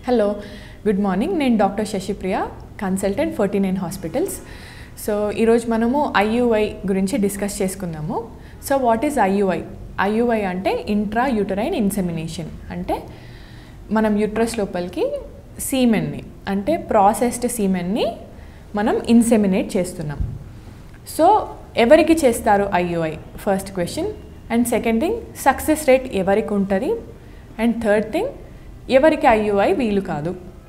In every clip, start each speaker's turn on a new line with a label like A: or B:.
A: hello good morning నేను doctor Sasipriya consultant forty nine hospitals so ఈరోజు మనము ఐయుఐ గురించి డిస్కస్ చేసుకుందాము so what is IUI IUI అంటే ఇంట్రా యూటరైన్ ఇన్సెమినేషన్ అంటే మనం యూట్రస్ లోపలికి సీమెన్ని అంటే ప్రాసెస్డ్ సీమెన్ని మనం ఇన్సెమినేట్ చేస్తున్నాం సో ఎవరికి చేస్తారు IUI first question and second thing success rate ఎవరికి ఉంటుంది అండ్ థర్డ్ థింగ్ ఎవరికి ఐయుఐ వీలు కాదు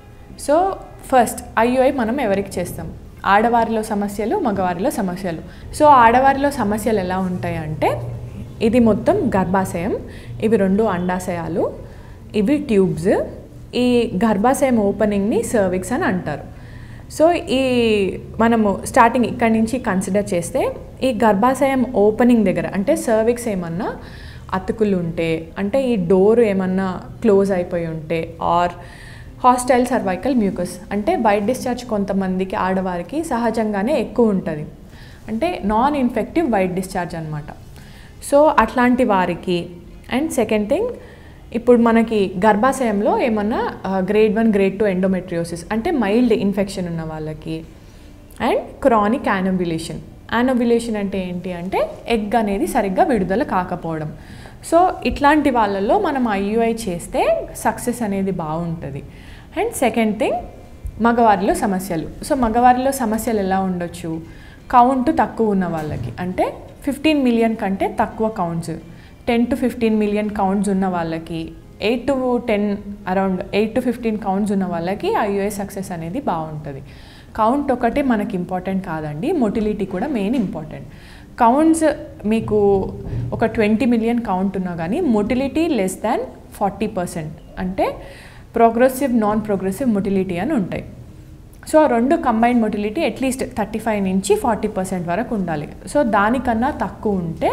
A: సో ఫస్ట్ ఐయుఐ మనం ఎవరికి చేస్తాం ఆడవారిలో సమస్యలు మగవారిలో సమస్యలు సో ఆడవారిలో సమస్యలు ఎలా ఉంటాయి అంటే ఇది మొత్తం గర్భాశయం ఇవి రెండు అండాశయాలు ఇవి ట్యూబ్స్ ఈ గర్భాశయం ఓపెనింగ్ని సర్విక్స్ అని అంటారు సో ఈ మనము స్టార్టింగ్ ఇక్కడి నుంచి కన్సిడర్ చేస్తే ఈ గర్భాశయం ఓపెనింగ్ దగ్గర అంటే సర్విక్స్ ఏమన్నా అతుకులు ఉంటే అంటే ఈ డోర్ ఏమన్నా క్లోజ్ అయిపోయి ఉంటే ఆర్ హాస్టైల్ సర్వైకల్ మ్యూకస్ అంటే వైట్ డిశ్చార్జ్ కొంతమందికి ఆడవారికి సహజంగానే ఎక్కువ ఉంటుంది అంటే నాన్ ఇన్ఫెక్టివ్ వైట్ డిశ్చార్జ్ అనమాట సో అట్లాంటి వారికి అండ్ సెకండ్ థింగ్ ఇప్పుడు మనకి గర్భాశయంలో ఏమన్నా grade one grade two endometriosis అంటే మైల్డ్ ఇన్ఫెక్షన్ ఉన్న వాళ్ళకి అండ్ క్రానిక్ యానోబిలేషన్ యానోబిలేషన్ అంటే ఏంటి అంటే ఎగ్ అనేది సరిగ్గా విడుదల కాకపోవడం సో ఇట్లాంటి వాళ్ళల్లో మనం ఐయుఐ చేస్తే సక్సెస్ అనేది బాగుంటుంది అండ్ సెకండ్ థింగ్ మగవారిలో సమస్యలు సో మగవారిలో సమస్యలు ఎలా ఉండొచ్చు కౌంట్ తక్కువ ఉన్న వాళ్ళకి అంటే ఫిఫ్టీన్ మిలియన్ కంటే తక్కువ counts ten to fifteen million counts ఉన్న వాళ్ళకి eight to ten around eight to fifteen counts ఉన్న వాళ్ళకి ఐయుఐ సక్సెస్ అనేది బాగుంటుంది కౌంట్ ఒకటే మనకి ఇంపార్టెంట్ కాదండి మొటిలిటీ కూడా మెయిన్ ఇంపార్టెంట్ కౌంట్స్ మీకు ఒక ట్వంటీ మిలియన్ కౌంట్ ఉన్నా కానీ motility less than forty percent అంటే ప్రోగ్రెసివ్ నాన్ ప్రోగ్రెసివ్ మొటిలిటీ అని ఉంటాయి సో ఆ రెండు combined motility at least thirty five నుంచి ఫార్టీ పర్సెంట్ వరకు ఉండాలి సో దానికన్నా తక్కువ ఉంటే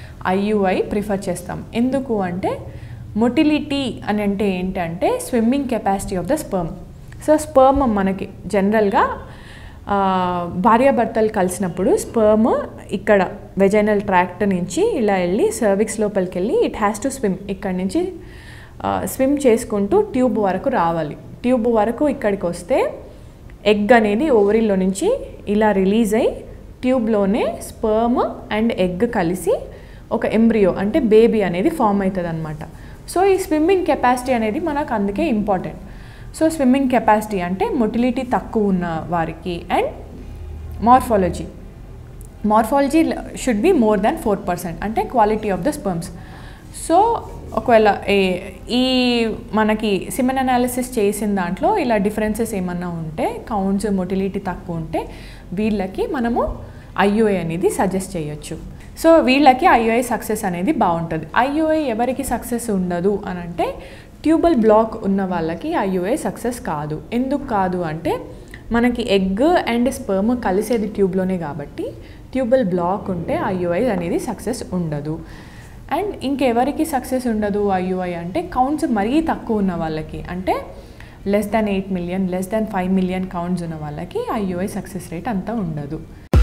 A: ఐయుఐ ప్రిఫర్ చేస్తాం ఎందుకు అంటే మొటిలిటీ అని అంటే ఏంటంటే swimming capacity of the sperm so sperm మనకి జనరల్గా భార్యాభర్తలు కలిసినప్పుడు స్పర్మ్ ఇక్కడ వెజైనల్ ట్రాక్ట్ నుంచి ఇలా వెళ్ళి సర్విక్స్ లోపలికి వెళ్ళి ఇట్ హ్యాస్ టు స్విమ్ ఇక్కడ నుంచి స్విమ్ చేసుకుంటూ ట్యూబ్ వరకు రావాలి ట్యూబ్ వరకు ఇక్కడికి వస్తే ఎగ్ అనేది ఓవరీలో నుంచి ఇలా రిలీజ్ అయ్యి ట్యూబ్లోనే స్పర్మ్ అండ్ ఎగ్ కలిసి ఒక ఎంబ్రియో అంటే బేబీ అనేది ఫామ్ అవుతుంది అనమాట సో ఈ స్విమ్మింగ్ కెపాసిటీ అనేది మనకు అందుకే ఇంపార్టెంట్ సో స్విమ్మింగ్ కెపాసిటీ అంటే మొటిలిటీ తక్కువ ఉన్న వారికి and morphology morphology should be more than four percent అంటే quality of the sperms so ఒకవేళ ఈ మనకి సిమెన్ అనాలిసిస్ చేసిన దాంట్లో ఇలా డిఫరెన్సెస్ ఏమన్నా ఉంటే కౌంట్స్ మొటిలిటీ తక్కువ ఉంటే వీళ్ళకి మనము ఐయుఐ అనేది సజెస్ట్ చేయొచ్చు సో వీళ్ళకి ఐయుఐ సక్సెస్ అనేది బాగుంటుంది ఐయుఐ ఎవరికి సక్సెస్ ఉండదు అని అంటే ట్యూబల్ బ్లాక్ ఉన్న వాళ్ళకి ఐయుఐ సక్సెస్ కాదు ఎందుకు కాదు అంటే మనకి ఎగ్ అండ్ స్పర్మ్ కలిసేది ట్యూబ్లోనే కాబట్టి ట్యూబల్ బ్లాక్ ఉంటే ఐయుఐ అనేది సక్సెస్ ఉండదు అండ్ ఇంకెవరికి సక్సెస్ ఉండదు ఐయుఐ అంటే కౌంట్స్ మరీ తక్కువ ఉన్న వాళ్ళకి అంటే less than eight million less than five million counts ఉన్న వాళ్ళకి ఐయుఐ సక్సెస్ రేట్ అంతా ఉండదు